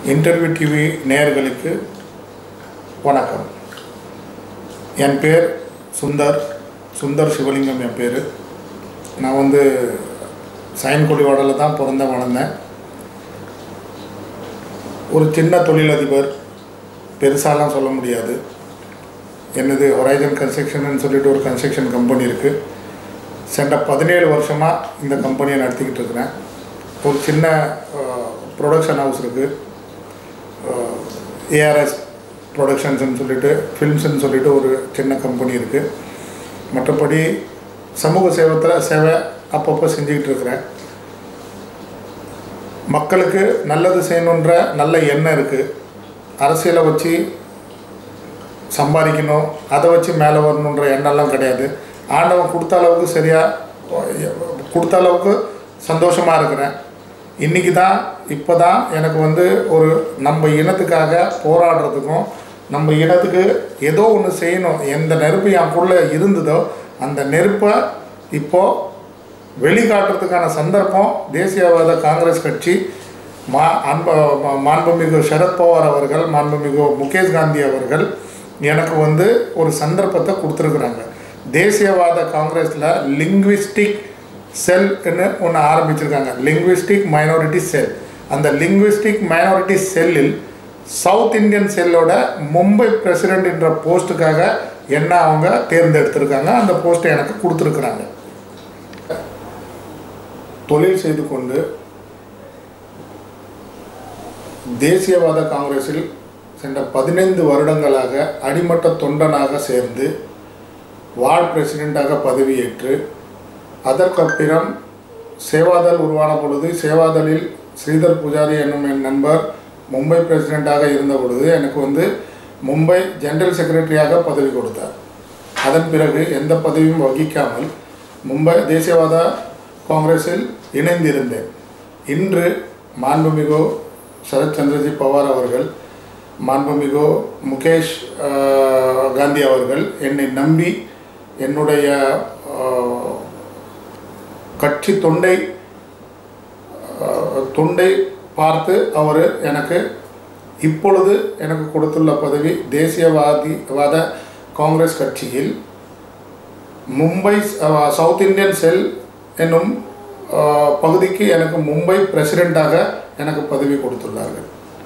interview TV நேயர்களுக்கு வணக்கம் என் பேர் சுந்தர் சுந்தர் சிவலிங்கம் என் பேர் நான் வந்து சயன்குடிவாடலில் தான் பிறந்த வளர்ந்தேன் ஒரு சின்ன தொழிலதிபர் பெருசாலாம் சொல்ல முடியாது என்னது ஹொரைசன் கன்ஸ்ட்ரக்ஷன் சொல்லிட்டு ஒரு கன்ஸ்ட்ரக்ஷன் கம்பெனி இருக்குது சென்ற பதினேழு வருஷமாக இந்த கம்பெனியை நடத்திக்கிட்டு இருக்கிறேன் ஒரு சின்ன ப்ரொடக்ஷன் ஹவுஸ் இருக்குது ஏஆர்எஸ் ப்ரொடக்ஷன்ஸ்னு சொல்லிட்டு ஃபிலிம்ஸ்னு சொல்லிட்டு ஒரு சின்ன கம்பெனி இருக்குது மற்றபடி சமூக சேவத்தில் சேவை அப்பப்போ செஞ்சுக்கிட்டு இருக்கிறேன் மக்களுக்கு நல்லது செய்யணுன்ற நல்ல எண்ணம் இருக்குது அரசியலை வச்சு சம்பாதிக்கணும் அதை வச்சு மேலே வரணுன்ற எண்ணம்லாம் கிடையாது ஆண்டவன் கொடுத்த அளவுக்கு சரியாக கொடுத்த அளவுக்கு சந்தோஷமாக இருக்கிறேன் இன்றைக்கி தான் இப்போ தான் எனக்கு வந்து ஒரு நம்ம இனத்துக்காக போராடுறதுக்கும் நம்ம இனத்துக்கு ஏதோ ஒன்று செய்யணும் எந்த நெருப்பு எனக்குள்ளே இருந்ததோ அந்த நெருப்பை இப்போது வெளிக்காட்டுறதுக்கான சந்தர்ப்பம் தேசியவாத காங்கிரஸ் கட்சி மா அன்ப மா- மாண்புமிகு சரத்பவார் அவர்கள் மாண்புமிகு முகேஷ் காந்தி அவர்கள் எனக்கு வந்து ஒரு சந்தர்ப்பத்தை கொடுத்துருக்குறாங்க தேசியவாத காங்கிரஸில் லிங்விஸ்டிக் செல்னு ஒன்று ஆரம்பிச்சிருக்காங்க லிங்விஸ்டிக் மைனாரிட்டி செல் அந்த லிங்விஸ்டிக் மைனாரிட்டி செல்லில் சவுத் இந்தியன் செல்லோட மும்பை பிரசிடென்ட் என்ற போஸ்ட்டுக்காக என்ன அவங்க தேர்ந்தெடுத்திருக்காங்க அந்த போஸ்ட்டை எனக்கு கொடுத்துருக்குறாங்க தொழில் செய்து கொண்டு தேசியவாத காங்கிரஸில் சென்ற பதினைந்து வருடங்களாக அடிமட்ட தொண்டனாக சேர்ந்து வார்டு பிரசிடெண்ட்டாக பதவியேற்று அதற்கப்புறம் சேவாதல் உருவான பொழுது சேவாதலில் ஸ்ரீதர் பூஜாரி என்னும் என் நண்பர் மும்பை பிரசிடெண்ட்டாக இருந்த பொழுது எனக்கு வந்து மும்பை ஜெனரல் செக்ரட்டரியாக பதவி கொடுத்தார் அதன் பிறகு எந்த பதவியும் வகிக்காமல் மும்பை தேசியவாத காங்கிரஸில் இணைந்திருந்தேன் இன்று மாண்புமிகு சரத் சந்திரஜி பவார் அவர்கள் மாண்புமிகு முகேஷ் ஆஹ், காந்தி அவர்கள் என்னை நம்பி என்னுடைய ஆஹ், கட்சி தொண்டை ஆஹ், தொண்டை பார்த்து அவர் எனக்கு இப்பொழுது எனக்கு கொடுத்துள்ள பதவி தேசியவாதி வாத காங்கிரஸ் கட்சியில் மும்பை அஹ், சவுத் இந்தியன் செல் என்னும் அஹ், பகுதிக்கு எனக்கு மும்பை பிரசிடெண்ட்டாக எனக்கு பதவி கொடுத்துள்ளார்கள்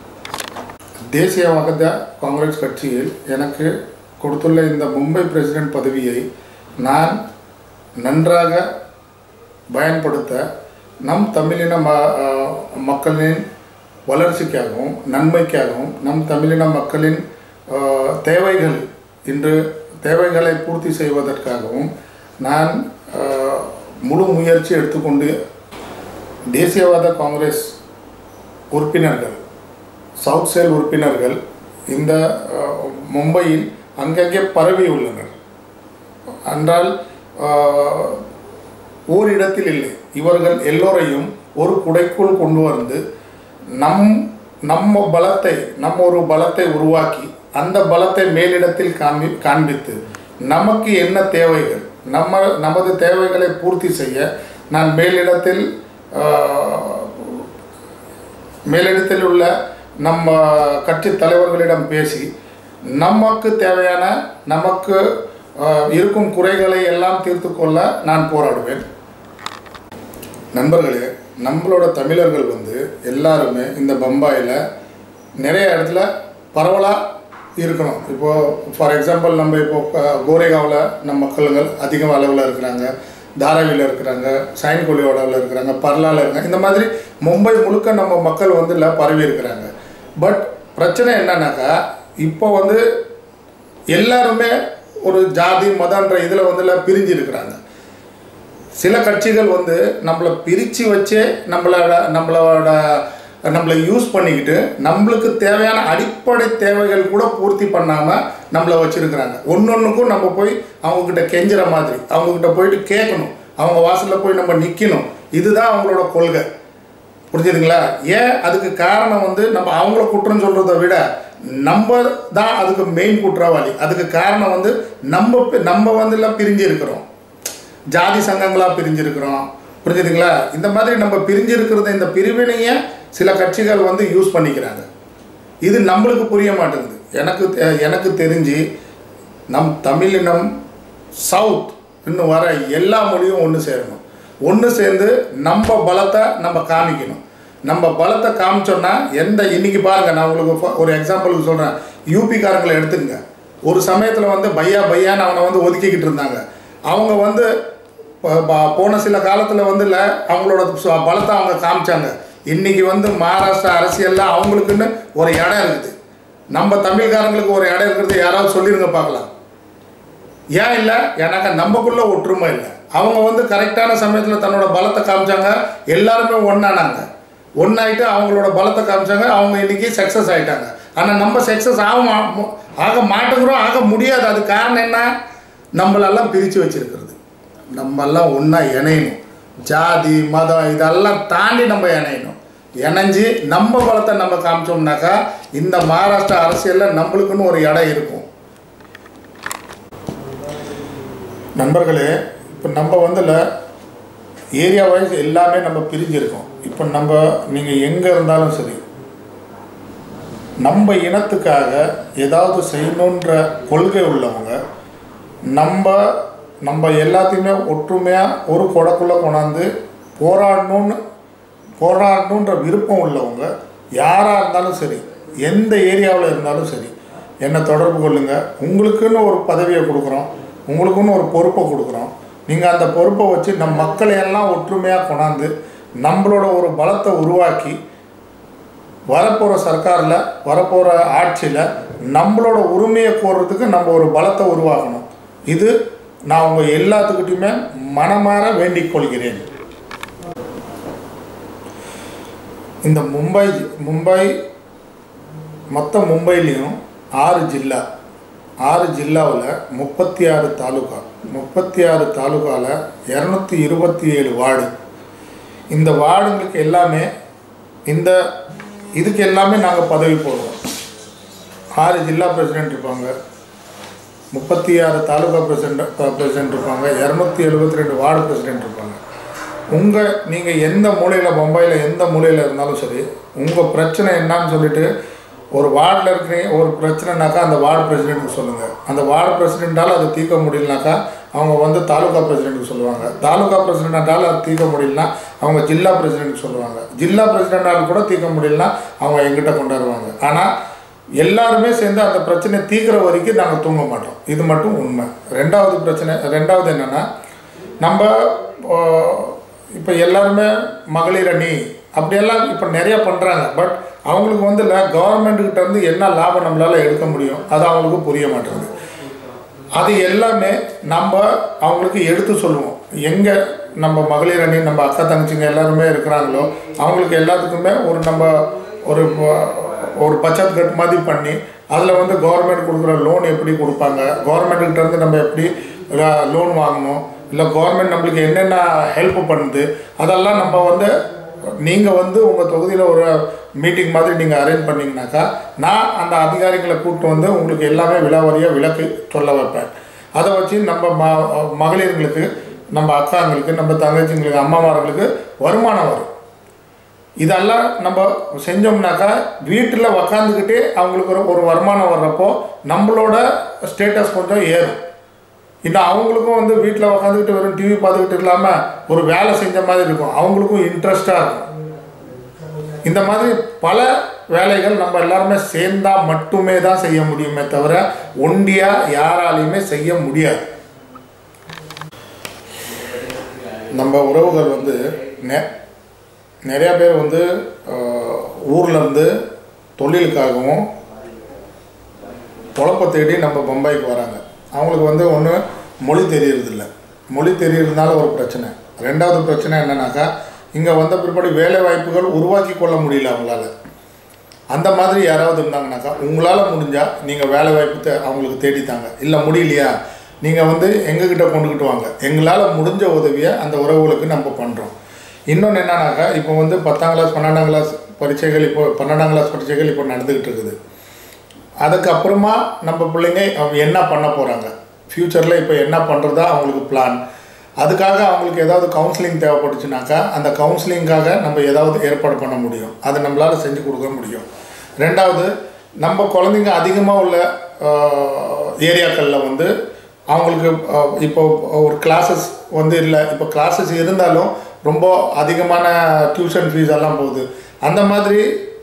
தேசியவாத காங்கிரஸ் கட்சியில் எனக்கு கொடுத்துள்ள இந்த மும்பை பிரசிடெண்ட் பதவியை நான் நன்றாக பயன்படுத்த நம் தமிழின ம அஹ், மக்களின் வளர்ச்சிக்காகவும் நன்மைக்காகவும் நம் தமிழின மக்களின் அஹ், தேவைகள் இன்று தேவைகளை பூர்த்தி செய்வதற்காகவும் நான் அஹ், முழு முயற்சி எடுத்துக்கொண்டு தேசியவாத காங்கிரஸ் உறுப்பினர்கள் சவுத் சேல் உறுப்பினர்கள் இந்த அஹ், மும்பையில் அங்கங்கே பரவி உள்ளனர் என்றால் ஆஹ், ஓரிடத்தில் இல்லை இவர்கள் எல்லோரையும் ஒரு குடைக்குள் கொண்டு வந்து நம் நம்ம பலத்தை நம்ம ஒரு பலத்தை உருவாக்கி அந்த பலத்தை மேலிடத்தில் காண்பி காண்பித்து நமக்கு என்ன தேவைகள் நம்ம நமது தேவைகளை பூர்த்தி செய்ய நான் மேலிடத்தில் ஆஹ், மேலிடத்தில் உள்ள நம்ம கட்சி தலைவர்களிடம் பேசி நமக்கு தேவையான நமக்கு அஹ், இருக்கும் குறைகளை எல்லாம் தீர்த்து கொள்ள நான் போராடுவேன் நண்பர்களே நம்மளோட தமிழர்கள் வந்து எல்லாருமே இந்த பம்பாயில் நிறைய இடத்துல பரவலாக இருக்கணும் இப்போது ஃபார் எக்ஸாம்பிள் நம்ம இப்போ அஹ், கோரேகாவில் நம்ம மக்கள்கள் அதிக அளவில் இருக்கிறாங்க தாராவியில் இருக்கிறாங்க சைன்கொலியோடாவில் இருக்கிறாங்க பர்லாவில் இருக்காங்க இந்த மாதிரி மும்பை முழுக்க நம்ம மக்கள் வந்து இல்லை பரவி இருக்கிறாங்க பட் பிரச்சனை என்னன்னாக்கா இப்போ வந்து எல்லாருமே ஒரு ஜாதி மதன்ற இதில் வந்து எல்லாம் பிரிஞ்சு இருக்கிறாங்க சில கட்சிகள் வந்து நம்மளை பிரித்து வச்சே நம்மளோட நம்மளோட நம்மளை யூஸ் பண்ணிக்கிட்டு நம்மளுக்கு தேவையான அடிப்படை தேவைகள் கூட பூர்த்தி பண்ணாமல் நம்மளை வச்சுருக்கிறாங்க ஒன்றொன்றுக்கும் நம்ம போய் அவங்கக்கிட்ட கெஞ்சுற மாதிரி அவங்கக்கிட்ட போயிட்டு கேட்கணும் அவங்க வாசலில் போய் நம்ம நிற்கணும் இதுதான் அவங்களோட கொள்கை புரிஞ்சுதுங்களா ஏன் அதுக்கு காரணம் வந்து நம்ம அவங்கள குற்றம் சொல்கிறத விட நம்ம தான் அதுக்கு மெயின் குற்றவாளி அதுக்கு காரணம் வந்து நம்ம பி- நம்ம வந்து எல்லாம் பிரிஞ்சு இருக்கிறோம் ஜாதி சங்கங்களாக பிரிஞ்சிருக்கிறோம் புரிஞ்சுதுங்களா இந்த மாதிரி நம்ம பிரிஞ்சிருக்கிறத இந்த பிரிவினையை சில கட்சிகள் வந்து யூஸ் பண்ணிக்கிறாங்க இது நம்மளுக்கு புரிய மாட்டேங்குது எனக்கு தெ- எனக்கு தெரிஞ்சு நம் தமிழினம் சவுத் இன்னும் வர எல்லா மொழியும் ஒன்று சேரணும் ஒன்று சேர்ந்து நம்ம பலத்தை நம்ம காமிக்கணும் நம்ம பலத்தை காமிச்சோன்னா எந்த இன்னைக்கு பாருங்க நான் உங்களுக்கு ஃப- ஒரு எக்ஸாம்பிளுக்கு சொல்கிறேன் யூபிக்காரங்களை எடுத்துங்க ஒரு சமயத்தில் வந்து பையா பையான்னு அவனை வந்து ஒதுக்கிக்கிட்டு இருந்தாங்க அவங்க வந்து ப- ப- போன சில காலத்தில் வந்து இல்லை அவங்களோட ச- பலத்தை அவங்க காமிச்சாங்க இன்னைக்கு வந்து மகாராஷ்டிரா அரசியலில் அவங்களுக்குன்னு ஒரு இடம் இருக்குது நம்ம தமிழ்காரங்களுக்கு ஒரு இடம் இருக்கிறது யாராவது சொல்லிருங்க பார்க்கலாம் ஏன் இல்லை ஏன்னாக்கா நம்மக்குள்ள ஒற்றுமை இல்லை அவங்க வந்து கரெக்டான சமயத்தில் தன்னோட பலத்தை காமிச்சாங்க எல்லாருமே ஒன்றானாங்க ஒன்றாயிட்டு அவங்களோட பலத்தை காமிச்சாங்க அவங்க இன்னைக்கு சக்ஸஸ் ஆயிட்டாங்க ஆனால் நம்ம சக்ஸஸ் ஆக மா- மு- ஆக மாட்டேங்கிறோம் ஆக முடியாது அது காரணம் என்ன நம்மளெல்லாம் பிரித்து வச்சிருக்கிறது நம்மெல்லாம் ஒன்றா இணையணும் ஜாதி மதம் இதெல்லாம் தாண்டி நம்ம இணையணும் இணைஞ்சு நம்ம பலத்தை நம்ம காமிச்சோம்னாக்கா இந்த மகாராஷ்டிரா அரசியலில் நம்மளுக்குன்னு ஒரு இடம் இருக்கும் நண்பர்களே இப்போ நம்ம வந்துல ஏரியா வைஸ் எல்லாமே நம்ம பிரிஞ்சிருக்கோம் இப்போ நம்ம நீங்கள் எங்கே இருந்தாலும் சரி நம்ம இனத்துக்காக ஏதாவது செய்யணுன்ற கொள்கை உள்ளவங்க நம்ம நம்ம எல்லாத்தையுமே ஒற்றுமையாக ஒரு கொடக்குள்ளே கொண்டாந்து போராடணும்னு போராடணுன்ற விருப்பம் உள்ளவங்க யாராக இருந்தாலும் சரி எந்த ஏரியாவில் இருந்தாலும் சரி என்னை தொடர்பு கொள்ளுங்கள் உங்களுக்குன்னு ஒரு பதவியை கொடுக்குறோம் உங்களுக்குன்னு ஒரு பொறுப்பை கொடுக்குறோம் நீங்கள் அந்த பொறுப்பை வச்சு நம் மக்களை எல்லாம் ஒற்றுமையாக கொண்டாந்து நம்மளோட ஒரு பலத்தை உருவாக்கி வரப்போகிற சர்க்காரில் வரப்போகிற ஆட்சியில் நம்மளோட உரிமையை கோர்றதுக்கு நம்ம ஒரு பலத்தை உருவாக்கணும் இது நான் உங்கள் எல்லாத்துக்கிட்டையுமே மனமாற வேண்டிக் கொள்கிறேன் இந்த மும்பை மும்பை மொத்த மும்பையிலையும் ஆறு ஜில்லா ஆறு ஜில்லாவில் முப்பத்தி ஆறு தாலுகா முப்பத்தி ஆறு தாலுகாவில் இரநூத்தி இருபத்தி ஏழு வார்டு இந்த வார்டுங்களுக்கு எல்லாமே இந்த இதுக்கு எல்லாமே நாங்கள் பதவி போடுவோம் ஆறு ஜில்லா பிரசிடென்ட் இருப்பாங்க முப்பத்தி ஆறு தாலுகா பிரசிடென்ட் பிரசிடென்ட் இருப்பாங்க இரநூத்தி எழுபத்தி ரெண்டு வார்டு பிரசிடென்ட் இருப்பாங்க உங்கள் நீங்கள் எந்த மூலையில் பம்பாயில் எந்த மூலையில் இருந்தாலும் சரி உங்கள் பிரச்சனை என்னன்னு சொல்லிட்டு ஒரு வார்டில் இருக்கிறீங்க ஒரு பிரச்சனைனாக்கா அந்த வார்டு பிரசிடென்ட்டுக்கு சொல்லுங்கள் அந்த வார்டு பிரசிடென்ட்டால் அதை தீர்க்க முடியலனாக்கா அவங்க வந்து தாலுகா பிரசிடென்ட்டுக்கு சொல்லுவாங்க தாலுகா பிரசிடென்ட்டால் அது தீர்க்க முடியலனா அவங்க ஜில்லா பிரசிடென்ட்டுக்கு சொல்லுவாங்க ஜில்லா பிரசிடென்ட்டால் கூட தீர்க்க முடியலனா அவங்க எங்கிட்ட கொண்டு வருவாங்க ஆனால் எல்லாருமே சேர்ந்து அந்த பிரச்சனை தீர்க்கிற வரைக்கும் நாங்கள் தூங்க மாட்டோம் இது மட்டும் உண்மை ரெண்டாவது பிரச்சனை ரெண்டாவது என்னென்னா நம்ம இப்போ எல்லாருமே மகளிர் அணி அப்படியெல்லாம் இப்போ நிறைய பண்ணுறாங்க பட் அவங்களுக்கு வந்து கவர்மெண்ட்டுக்கிட்ட இருந்து என்ன லாபம் நம்மளால் எடுக்க முடியும் அது அவங்களுக்கு புரிய மாட்டேங்குது அது எல்லாமே நம்ம அவங்களுக்கு எடுத்து சொல்லுவோம் எங்கே நம்ம மகளிர் அணி நம்ம அக்கா தங்கச்சிங்க எல்லாருமே இருக்கிறாங்களோ அவங்களுக்கு எல்லாத்துக்குமே ஒரு நம்ம ஒரு ப- ஒரு பச்சத் கட் மாதிரி பண்ணி அதில் வந்து கவர்மெண்ட் கொடுக்குற லோன் எப்படி கொடுப்பாங்க கவர்மெண்ட்டுக்கிட்ட இருந்து நம்ம எப்படி லோன் வாங்கணும் இல்லை கவர்மெண்ட் நம்மளுக்கு என்னென்ன ஹெல்ப் பண்ணுது அதெல்லாம் நம்ம வந்து நீங்கள் வந்து உங்கள் தொகுதியில் ஒரு மீட்டிங் மாதிரி நீங்கள் அரேஞ்ச் பண்ணிங்கனாக்கா நான் அந்த அதிகாரிகளை கூப்பிட்டு வந்து உங்களுக்கு எல்லாமே விலாவரியாக விளக்கு சொல்ல வைப்பேன் அதை வச்சு நம்ம ம மகளிர்களுக்கு நம்ம அக்காங்களுக்கு நம்ம தங்கச்சிங்களுக்கு அம்மாமார்களுக்கு வருமானம் வரும் இதெல்லாம் நம்ம செஞ்சோம்னாக்கா வீட்டில் உக்காந்துக்கிட்டே அவங்களுக்கு ஒரு ஒரு வருமானம் வர்றப்போ நம்மளோட ஸ்டேட்டஸ் கொஞ்சம் ஏறும் இன்னும் அவங்களுக்கும் வந்து வீட்டில் உக்காந்துக்கிட்டு வெறும் டிவி பார்த்துக்கிட்டு இல்லாமல் ஒரு வேலை செஞ்ச மாதிரி இருக்கும் அவங்களுக்கும் இன்ட்ரெஸ்டாக இருக்கும் இந்த மாதிரி பல வேலைகள் நம்ம எல்லாருமே சேர்ந்தா மட்டுமே தான் செய்ய முடியுமே தவிர ஒண்டியா யாராலையுமே செய்ய முடியாது நம்ம உறவுகள் வந்து நெ நிறையா பேர் வந்து ஆஹ், ஊர்ல இருந்து தொழிலுக்காகவும் பொழப்ப தேடி நம்ம பம்பாய்க்கு வராங்க அவங்களுக்கு வந்து ஒன்று மொழி தெரியறதில்ல மொழி தெரியறதுனால ஒரு பிரச்சனை ரெண்டாவது பிரச்சனை என்னன்னாக்கா இங்கே வந்த பிற்பாடு வேலை வாய்ப்புகள் உருவாக்கி கொள்ள முடியல அவங்களால அந்த மாதிரி யாராவது இருந்தாங்கனாக்கா உங்களால் முடிஞ்சால் நீங்கள் வேலை வாய்ப்பு தே அவங்களுக்கு தேடித்தாங்க இல்லை முடியலையா நீங்கள் வந்து எங்ககிட்ட கொண்டுக்கிட்டு வாங்க எங்களால் முடிஞ்ச உதவியை அந்த உறவுகளுக்கு நம்ம பண்ணுறோம் இன்னொன்று என்னன்னாக்கா இப்போ வந்து பத்தாம் கிளாஸ் பன்னெண்டாம் கிளாஸ் பரீட்சைகள் இப்போ பன்னெண்டாம் கிளாஸ் பரீட்சைகள் இப்போ நடந்துக்கிட்டு இருக்குது அதுக்கப்புறமா நம்ம பிள்ளைங்க அவங்க என்ன பண்ண போகிறாங்க ஃப்யூச்சரில் இப்போ என்ன பண்ணுறதா அவங்களுக்கு பிளான் அதுக்காக அவங்களுக்கு ஏதாவது கவுன்சிலிங் தேவைப்பட்டுச்சுனாக்கா அந்த கவுன்சிலிங்காக நம்ம ஏதாவது ஏற்பாடு பண்ண முடியும் அதை நம்மளால் செஞ்சு கொடுக்க முடியும் ரெண்டாவது நம்ம குழந்தைங்க அதிகமாக உள்ள ஏரியாக்களில் வந்து அவங்களுக்கு ஆஹ், இப்போ ஒரு கிளாஸஸ் வந்து இல்லை இப்போ கிளாஸஸ் இருந்தாலும் ரொம்ப அதிகமான டியூஷன் ஃபீஸ் எல்லாம் போகுது அந்த மாதிரி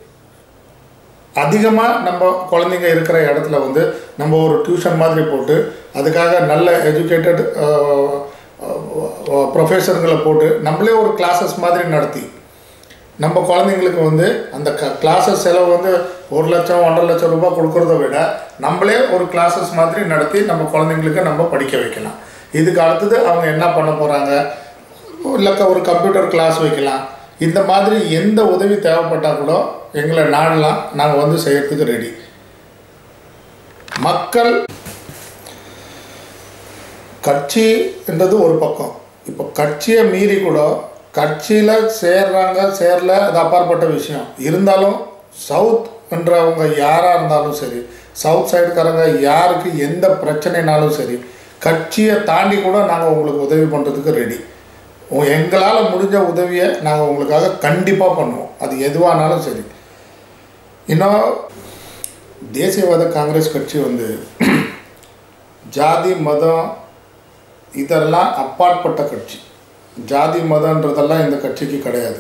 அதிகமாக நம்ம குழந்தைங்க இருக்கிற இடத்துல வந்து நம்ம ஒரு டியூஷன் மாதிரி போட்டு அதுக்காக நல்ல எஜுகேட்டட் ப்ரொஃபஸருங்களை போட்டு நம்மளே ஒரு கிளாஸஸ் மாதிரி நடத்தி நம்ம குழந்தைங்களுக்கு வந்து அந்த க கிளாஸஸ் செலவு வந்து ஒரு லட்சம் ஒன்றரை லட்சம் ரூபாய் கொடுக்கறத விட நம்மளே ஒரு கிளாஸஸ் மாதிரி நடத்தி நம்ம குழந்தைங்களுக்கு நம்ம படிக்க வைக்கலாம் இதுக்கு அடுத்தது அவங்க என்ன பண்ண போகிறாங்க இல்லைக்கா ஒரு கம்ப்யூட்டர் கிளாஸ் வைக்கலாம் இந்த மாதிரி எந்த உதவி தேவைப்பட்டால் கூட எங்களை நாடலாம் நாங்கள் வந்து செய்யறதுக்கு ரெடி மக்கள் கட்சின்றது ஒரு பக்கம் இப்போ கட்சியை மீறி கூட கட்சியில் சேர்றாங்க சேரல அது அப்பாற்பட்ட விஷயம் இருந்தாலும் சவுத் என்றவங்க யாராக இருந்தாலும் சரி சவுத் சைடுக்காரங்க யாருக்கு எந்த பிரச்சனைனாலும் சரி கட்சியை தாண்டி கூட நாங்கள் உங்களுக்கு உதவி பண்ணுறதுக்கு ரெடி எங்களால் முடிஞ்ச உதவியை நாங்கள் உங்களுக்காக கண்டிப்பாக பண்ணுவோம் அது எதுவானாலும் சரி இன்னும் தேசியவாத காங்கிரஸ் கட்சி வந்து ஜாதி மதம் இதெல்லாம் அப்பாற்பட்ட கட்சி ஜாதி மதன்றதெல்லாம் இந்த கட்சிக்கு கிடையாது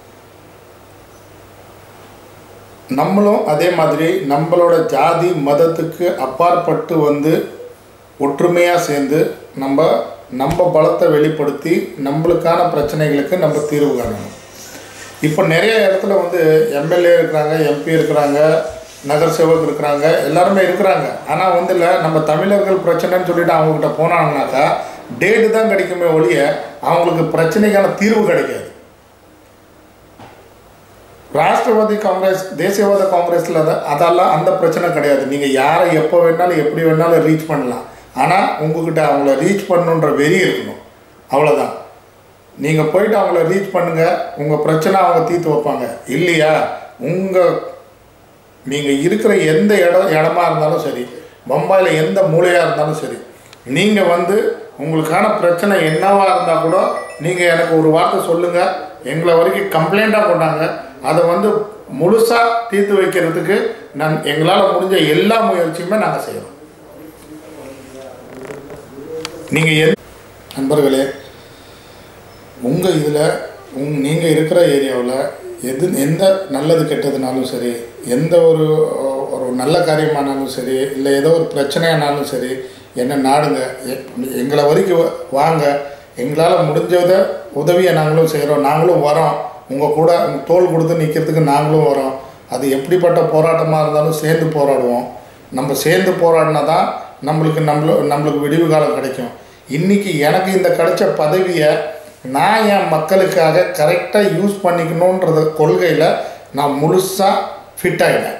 நம்மளும் அதே மாதிரி நம்மளோட ஜாதி மதத்துக்கு அப்பாற்பட்டு வந்து ஒற்றுமையாக சேர்ந்து நம்ம நம்ம பலத்தை வெளிப்படுத்தி நம்மளுக்கான பிரச்சனைகளுக்கு நம்ம தீர்வு காணணும் இப்போ நிறைய இடத்துல வந்து எம்எல்ஏ இருக்கிறாங்க எம்பி இருக்கிறாங்க நகர் சேவக் இருக்கிறாங்க எல்லாருமே இருக்கிறாங்க ஆனால் வந்து இல்லை நம்ம தமிழர்கள் பிரச்சனைன்னு சொல்லிட்டு அவங்கக்கிட்ட போனாங்கனாக்கா டேட்டு தான் கிடைக்குமே ஒழிய அவங்களுக்கு பிரச்சனைக்கான தீர்வு கிடைக்காது ராஷ்டிரவாதி காங்கிரஸ் தேசியவாத காங்கிரஸில் அதெல்லாம் அந்த பிரச்சனை கிடையாது நீங்கள் யாரை எப்போ வேணாலும் எப்படி வேணாலும் ரீச் பண்ணலாம் ஆனால் உங்ககிட்ட அவங்கள ரீச் பண்ணணுன்ற வெறி இருக்கணும் அவ்வளோதான் நீங்கள் போயிட்டு அவங்கள ரீச் பண்ணுங்கள் உங்கள் பிரச்சனை அவங்க தீர்த்து வைப்பாங்க இல்லையா உங்கள் நீங்கள் இருக்கிற எந்த இடம் இடமா இருந்தாலும் சரி பம்பாயில் எந்த மூலையாக இருந்தாலும் சரி நீங்கள் வந்து உங்களுக்கான பிரச்சனை என்னவாக இருந்தால் கூட நீங்கள் எனக்கு ஒரு வார்த்தை சொல்லுங்கள் எங்களை வரைக்கும் கம்ப்ளைண்ட்டாக கொண்டாங்க அதை வந்து முழுசாக தீர்த்து வைக்கிறதுக்கு நான் எங்களால் முடிஞ்ச எல்லா முயற்சியுமே நாங்கள் செய்கிறோம் நீங்கள் எந் நண்பர்களே உங்கள் இதில் உங் நீங்கள் இருக்கிற ஏரியாவில் எது எந்த நல்லது கெட்டதுனாலும் சரி எந்த ஒரு ஒரு நல்ல காரியமானாலும் சரி இல்லை ஏதோ ஒரு பிரச்சனையானாலும் சரி என்ன நாடுங்க எ- எங்களை வரைக்கும் வாங்க எங்களால் முடிஞ்சதை உதவியை நாங்களும் செய்கிறோம் நாங்களும் வரோம் உங்கள் கூட உங்க தோள் கொடுத்து நிற்கிறதுக்கு நாங்களும் வரோம் அது எப்படிப்பட்ட போராட்டமாக இருந்தாலும் சேர்ந்து போராடுவோம் நம்ம சேர்ந்து போராடினா தான் நம்மளுக்கு நம்மள நம்மளுக்கு விடிவு காலம் கிடைக்கும் இன்றைக்கி எனக்கு இந்த கிடைச்ச பதவியை நான் என் மக்களுக்காக கரெக்டாக யூஸ் பண்ணிக்கணுன்றத கொள்கையில் நான் முழுசாக ஃபிட் ஆகிட்டேன்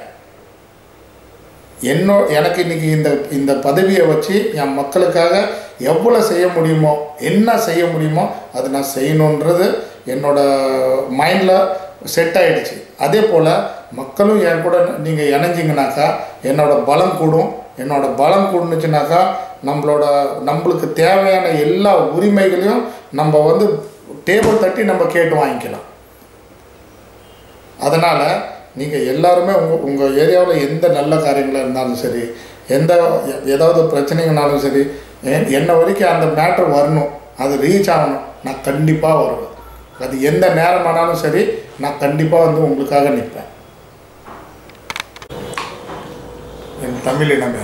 என்னோ எனக்கு இன்னைக்கு இந்த இந்த பதவியை வச்சு என் மக்களுக்காக எவ்வளோ செய்ய முடியுமோ என்ன செய்ய முடியுமோ அது நான் செய்யணுன்றது என்னோட மைண்டில் செட் ஆயிடுச்சு அதே போல் மக்களும் என் கூட நீங்கள் இணைஞ்சிங்கனாக்கா என்னோட பலம் கூடும் என்னோட பலம் கூடுனுச்சுனாக்கா நம்மளோட நம்மளுக்கு தேவையான எல்லா உரிமைகளையும் நம்ம வந்து டேபிள் தட்டி நம்ம கேட்டு வாங்கிக்கலாம் அதனால் நீங்கள் எல்லாருமே உங்கள் உங்கள் ஏரியாவில் எந்த நல்ல காரியங்களாக இருந்தாலும் சரி எந்த எ- ஏதாவது பிரச்சனைங்கனாலும் சரி என்- என்னை வரைக்கும் அந்த மேட்ரு வரணும் அது ரீச் ஆகணும் நான் கண்டிப்பாக வருவேன் அது எந்த நேரமானாலும் சரி நான் கண்டிப்பாக வந்து உங்களுக்காக நிற்பேன் என் தமிழ் இனமே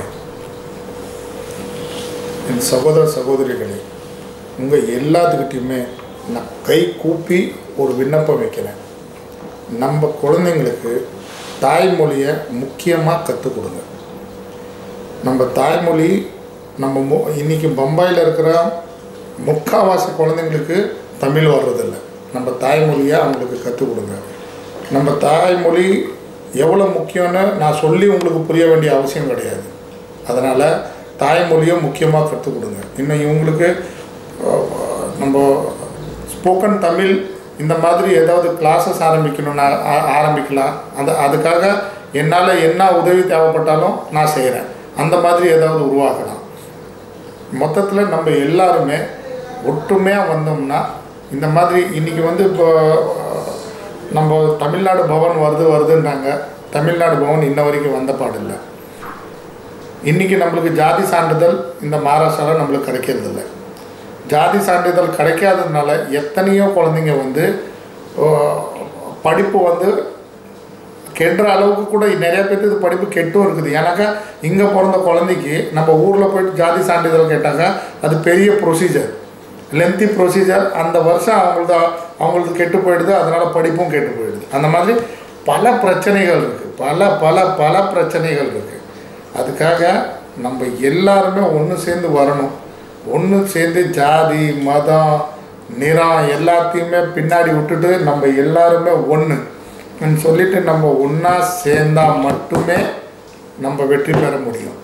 என் சகோதர சகோதரிகளே உங்கள் எல்லாத்துக்கிட்டையுமே நான் கை கூப்பி ஒரு விண்ணப்பம் வைக்கிறேன் நம்ம குழந்தைங்களுக்கு தாய்மொழியை முக்கியமாக கற்றுக் கொடுங்க நம்ம தாய்மொழி நம்ம மு இன்றைக்கி பம்பாயில் இருக்கிற முக்கால்வாசி குழந்தைங்களுக்கு தமிழ் வர்றதில்ல நம்ம தாய்மொழியை அவங்களுக்கு கற்றுக் கொடுங்க நம்ம தாய்மொழி எவ்வளோ முக்கியம்னு நான் சொல்லி உங்களுக்கு புரிய வேண்டிய அவசியம் கிடையாது அதனால் தாய்மொழியை முக்கியமாக கற்றுக் கொடுங்க இன்னும் இவங்களுக்கு அஹ், நம்ம ஸ்போக்கன் தமிழ் இந்த மாதிரி ஏதாவது கிளாஸஸ் ஆரம்பிக்கணும்னா ஆ- ஆரம்பிக்கலாம் அந்த அதுக்காக என்னால் என்ன உதவி தேவைப்பட்டாலும் நான் செய்கிறேன் அந்த மாதிரி ஏதாவது உருவாக்கலாம் மொத்தத்தில் நம்ம எல்லாருமே ஒற்றுமையாக வந்தோம்னா இந்த மாதிரி இன்றைக்கி வந்து இப்போ அஹ், நம்ம தமிழ்நாடு பவன் வருது வருதுன்றாங்க தமிழ்நாடு பவன் இன்ன வரைக்கும் வந்த பாடில்லை இன்றைக்கி நம்மளுக்கு ஜாதி சான்றிதழ் இந்த மகாராஷ்டிராவில் நம்மளுக்கு கிடைக்கிறதில்ல ஜாதி சான்றிதழ் கிடைக்காததுனால எத்தனையோ குழந்தைங்க வந்து ஓ, படிப்பு வந்து கெடுற அளவுக்கு கூட நிறைய பேர்த்து இது படிப்பு கெட்டும் இருக்குது ஏன்னாக்கா இங்கே பிறந்த குழந்தைக்கு நம்ம ஊரில் போயிட்டு ஜாதி சான்றிதழ் கேட்டாக்கா அது பெரிய ப்ரொசீஜர் லென்த்தி ப்ரொசீஜர் அந்த வருஷம் அவங்களது அவங்களது கெட்டு போயிடுது அதனால் படிப்பும் கெட்டு போயிடுது அந்த மாதிரி பல பிரச்சனைகள் இருக்குது பல பல பல பிரச்சனைகள் இருக்குது அதுக்காக நம்ம எல்லாருமே ஒன்று சேர்ந்து வரணும் ஒன்று சேர்ந்து ஜாதி மதம் நிறம் எல்லாத்தையுமே பின்னாடி விட்டுட்டு நம்ம எல்லாருமே ஒன்று சொல்லிட்டு நம்ம ஒன்றா சேர்ந்தா மட்டுமே நம்ம வெற்றி பெற முடியும்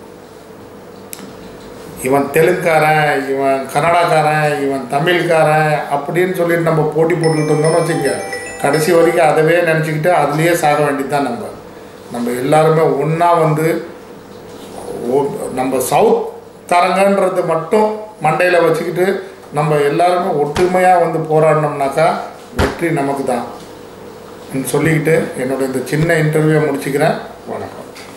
இவன் தெலுங்குக்காரன் இவன் கன்னடாக்காரன் இவன் தமிழ்காரன் அப்படின்னு சொல்லிட்டு நம்ம போட்டி போட்டுக்கிட்டு இருந்தோம்னு வச்சுக்க கடைசி வரைக்கும் அதவே நினச்சிக்கிட்டு அதுலேயே சாக வேண்டியது தான் நம்ம நம்ம எல்லாருமே ஒன்றா வந்து ஓ- நம்ம சவுத் காரங்கன்றது மட்டும் மண்டையில் வச்சுக்கிட்டு நம்ம எல்லாருமே ஒற்றுமையாக வந்து போராடினோம்னாக்கா வெற்றி நமக்கு தான் சொல்லிக்கிட்டு என்னோட இந்த சின்ன இன்டர்வியூவை முடிச்சுக்கிறேன் வணக்கம்